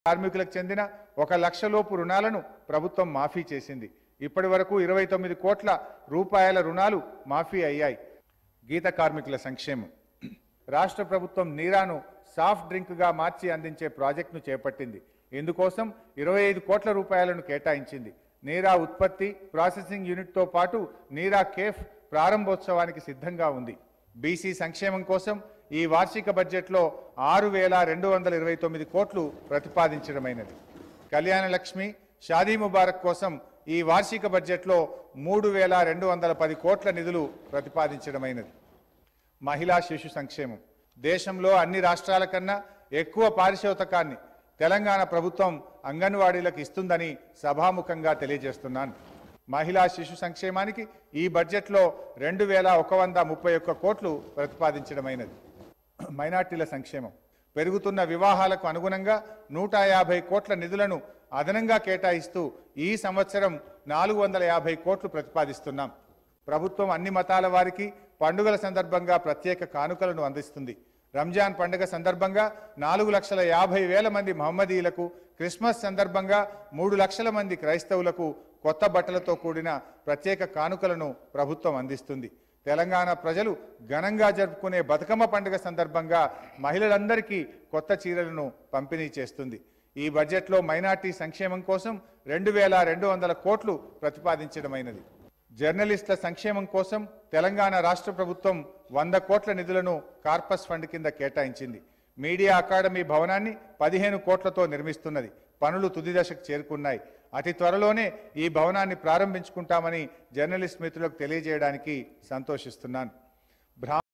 కార్మికులకు చెందిన ఒక లక్షలోపు రుణాలను ప్రభుత్వం మాఫీ చేసింది ఇప్పటి వరకు ఇరవై తొమ్మిది కోట్ల రూపాయల రుణాలు మాఫీ అయ్యాయి గీత కార్మికుల సంక్షేమం రాష్ట్ర ప్రభుత్వం నీరాను సాఫ్ట్ డ్రింక్గా మార్చి అందించే ప్రాజెక్టును చేపట్టింది ఇందుకోసం ఇరవై ఐదు కోట్ల రూపాయలను కేటాయించింది నీరా ఉత్పత్తి ప్రాసెసింగ్ యూనిట్తో పాటు నీరా కేఫ్ ప్రారంభోత్సవానికి సిద్ధంగా ఉంది బీసీ సంక్షేమం కోసం ఈ వార్షిక బడ్జెట్లో ఆరు వేల రెండు వందల ఇరవై తొమ్మిది కోట్లు ప్రతిపాదించడమైనది కళ్యాణ లక్ష్మి షాదీ ముబారక్ కోసం ఈ వార్షిక బడ్జెట్లో మూడు వేల రెండు వందల పది కోట్ల నిధులు ప్రతిపాదించడమైనది మహిళా శిశు సంక్షేమం దేశంలో అన్ని రాష్ట్రాల కన్నా ఎక్కువ పారిశోతకాన్ని తెలంగాణ ప్రభుత్వం అంగన్వాడీలకు ఇస్తుందని సభాముఖంగా తెలియజేస్తున్నాను మహిళా శిశు సంక్షేమానికి ఈ బడ్జెట్లో రెండు వేల ఒక వంద ముప్పై ఒక్క కోట్లు ప్రతిపాదించడమైనది మైనార్టీల సంక్షేమం పెరుగుతున్న వివాహాలకు అనుగుణంగా నూట యాభై కోట్ల నిధులను అదనంగా కేటాయిస్తూ ఈ సంవత్సరం నాలుగు వందల యాభై కోట్లు ప్రతిపాదిస్తున్నాం ప్రభుత్వం అన్ని మతాల వారికి పండుగల సందర్భంగా ప్రత్యేక కానుకలను అందిస్తుంది రంజాన్ పండుగ సందర్భంగా నాలుగు లక్షల యాభై వేల మంది మహమ్మదీయులకు క్రిస్మస్ సందర్భంగా మూడు లక్షల మంది క్రైస్తవులకు కొత్త బట్టలతో కూడిన ప్రత్యేక కానుకలను ప్రభుత్వం అందిస్తుంది తెలంగాణ ప్రజలు ఘనంగా జరుపుకునే బతుకమ్మ పండుగ సందర్భంగా మహిళలందరికీ కొత్త చీరలను పంపిణీ చేస్తుంది ఈ బడ్జెట్లో మైనార్టీ సంక్షేమం కోసం రెండు వేల రెండు వందల కోట్లు ప్రతిపాదించడమైనది జర్నలిస్టుల సంక్షేమం కోసం తెలంగాణ రాష్ట్ర ప్రభుత్వం వంద కోట్ల నిధులను కార్పస్ ఫండ్ కింద కేటాయించింది మీడియా అకాడమీ భవనాన్ని పదిహేను కోట్లతో నిర్మిస్తున్నది పనులు తుది దశకు చేరుకున్నాయి అతి త్వరలోనే ఈ భవనాన్ని ప్రారంభించుకుంటామని జర్నలిస్ట్ మిత్రులకు తెలియజేయడానికి సంతోషిస్తున్నాను